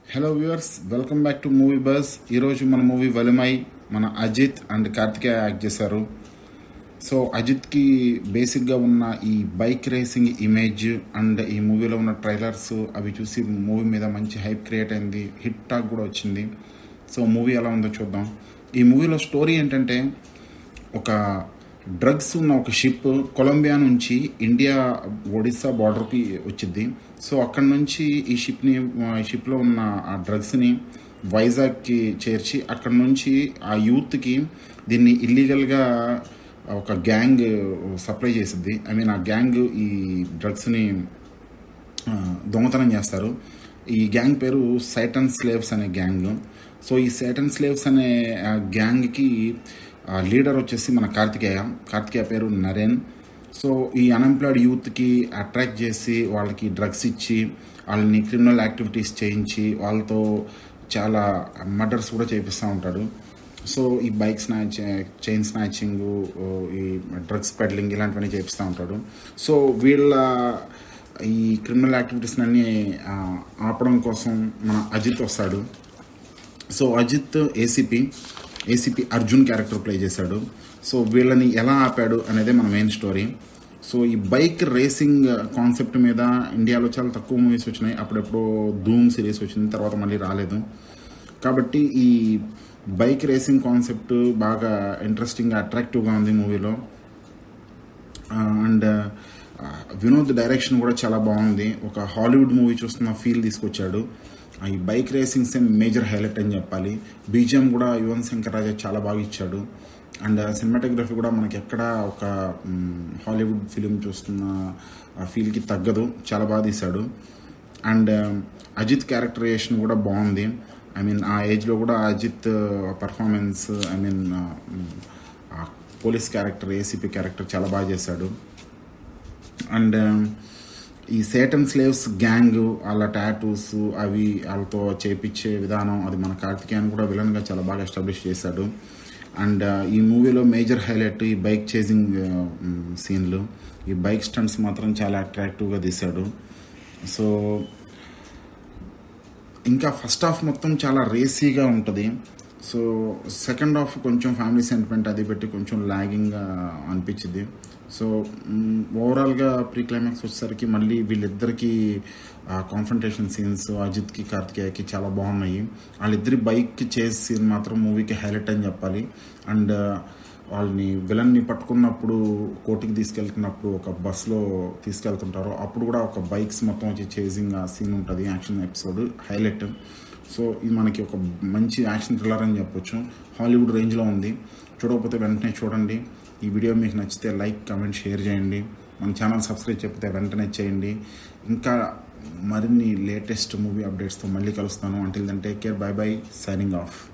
hello viewers welcome back to movie buzz ఈరోజు మన movie Valimai మన అజిత్ అండ్ కార్తికేయ యాక్ట్ చేశారు సో అజిత్కి బేసిక్గా ఉన్న ఈ బైక్ రేసింగ్ ఇమేజ్ అండ్ ఈ మూవీలో ఉన్న ట్రైలర్స్ అవి చూసి మూవీ మీద మంచి హైప్ క్రియేట్ అయింది హిట్ టాక్ కూడా వచ్చింది సో మూవీ ఎలా ఉందో చూద్దాం ఈ మూవీలో స్టోరీ ఏంటంటే ఒక డ్రగ్స్ ఉన్న ఒక షిప్ కొలంబియా నుంచి ఇండియా ఒడిస్సా బార్డర్కి వచ్చింది సో అక్కడ నుంచి ఈ షిప్ని ఈ షిప్లో ఉన్న ఆ డ్రగ్స్ని వైజాగ్కి చేర్చి అక్కడ నుంచి ఆ యూత్కి దీన్ని ఇల్లీగల్గా ఒక గ్యాంగ్ సప్లై చేసిద్ది ఐ మీన్ ఆ గ్యాంగ్ ఈ డ్రగ్స్ని ఆ, దొంగతనం చేస్తారు ఈ గ్యాంగ్ పేరు సైటన్ స్లేవ్స్ అనే గ్యాంగ్ సో ఈ సైటన్ స్లేవ్స్ అనే ఆ, గ్యాంగ్కి ఆ, లీడర్ వచ్చేసి మన కార్తికేయ కార్తికేయ పేరు నరేన్ సో ఈ అన్ఎంప్లాయిడ్ యూత్కి అట్రాక్ట్ చేసి వాళ్ళకి డ్రగ్స్ ఇచ్చి వాళ్ళని క్రిమినల్ యాక్టివిటీస్ చేయించి వాళ్ళతో చాలా మర్డర్స్ కూడా చేపిస్తూ ఉంటాడు సో ఈ బైక్ స్నాచ్ చైన్ స్నాచింగ్ ఈ డ్రగ్స్ పెడ్లింగ్ ఇలాంటివన్నీ చేపిస్తూ ఉంటాడు సో వీళ్ళ ఈ క్రిమినల్ యాక్టివిటీస్ అన్ని ఆ, ఆపడం కోసం మన అజిత్ వస్తాడు so Ajith ACP ACP Arjun character play చేశాడు సో వీళ్ళని ఎలా ఆపాడు అనేదే మన మెయిన్ స్టోరీ సో ఈ బైక్ రేసింగ్ కాన్సెప్ట్ మీద ఇండియాలో చాలా తక్కువ మూవీస్ వచ్చినాయి అప్పుడెప్పుడో ధూమ్ సిరీస్ వచ్చింది తర్వాత మళ్ళీ రాలేదు కాబట్టి ఈ బైక్ రేసింగ్ కాన్సెప్ట్ బాగా ఇంట్రెస్టింగ్ అట్రాక్టివ్గా ఉంది మూవీలో అండ్ వినోద్ డైరెక్షన్ కూడా చాలా బాగుంది ఒక హాలీవుడ్ మూవీ చూస్తున్న ఫీల్ తీసుకొచ్చాడు ఆ ఈ bike racing same major highlight అని చెప్పాలి బీజిఎం కూడా యువన్ శంకర్ రాజా చాలా బాగా ఇచ్చాడు అండ్ సినిమాటోగ్రఫీ కూడా మనకి ఎక్కడ ఒక మ్, హాలీవుడ్ ఫిలిం చూస్తున్న ఆ ఫీల్కి తగ్గదు చాలా బాగా తీశాడు అండ్ అజిత్ క్యారెక్టరైజేషన్ కూడా బాగుంది ఐ మీన్ ఆ ఏజ్లో కూడా Ajith performance I mean police character ACP character చాలా బాగా చేశాడు అండ్ ఈ సేటన్ స్లేవ్స్ గ్యాంగ్ వాళ్ళ టాటూస్ అవి వాళ్ళతో చేపించే విధానం అది మన కార్తికేయన్ కూడా విలన్గా చాలా బాగా ఎస్టాబ్లిష్ చేశాడు అండ్ ఈ మూవీలో మేజర్ హైలైట్ ఈ బైక్ చేసింగ్ సీన్లు ఈ బైక్ స్టంట్స్ మాత్రం చాలా అట్రాక్టివ్గా తీశాడు సో ఇంకా ఫస్ట్ హాఫ్ మొత్తం చాలా రేసీగా ఉంటుంది సో సెకండ్ హాఫ్ కొంచెం ఫ్యామిలీ సెంటిమెంట్ అది పెట్టి కొంచెం లాగింగ్గా అనిపించింది సో మ్, ఓవరాల్గా ప్రీ క్లైమాక్స్ వచ్చేసరికి మళ్ళీ వీళ్ళిద్దరికి కాన్ఫrontation సీన్స్ అజిత్కి కార్తికేయకి చాలా బాగున్నాయి వాళ్ళిద్దరి బైక్ చేస్ సీన్ మాత్రం మూవీకి హైలైట్ అని చెప్పాలి అండ్ వాళ్ళని విలన్ని పట్టుకున్నప్పుడు కోర్టుకి తీసుకెళ్తున్నప్పుడు ఒక బస్లో తీసుకెళ్తుంటారు అప్పుడు కూడా ఒక బైక్స్ మొత్తం వచ్చి చేసింగ్ ఆ సీన్ ఉంటుంది యాక్షన్ ఎపిసోడ్ హైలైట్ సో ఇది మనకి ఒక మంచి యాక్షన్ థ్రిల్లర్ అని చెప్పొచ్చు హాలీవుడ్ రేంజ్లో ఉంది చూడకపోతే వెంటనే చూడండి ఈ వీడియో మీకు నచ్చితే లైక్ కమెంట్ షేర్ చేయండి మన ఛానల్ సబ్స్క్రైబ్ చెప్తే వెంటనే చేయండి ఇంకా మరిన్ని లేటెస్ట్ మూవీ అప్డేట్స్తో మళ్ళీ కలుస్తాను until then take care bye bye signing of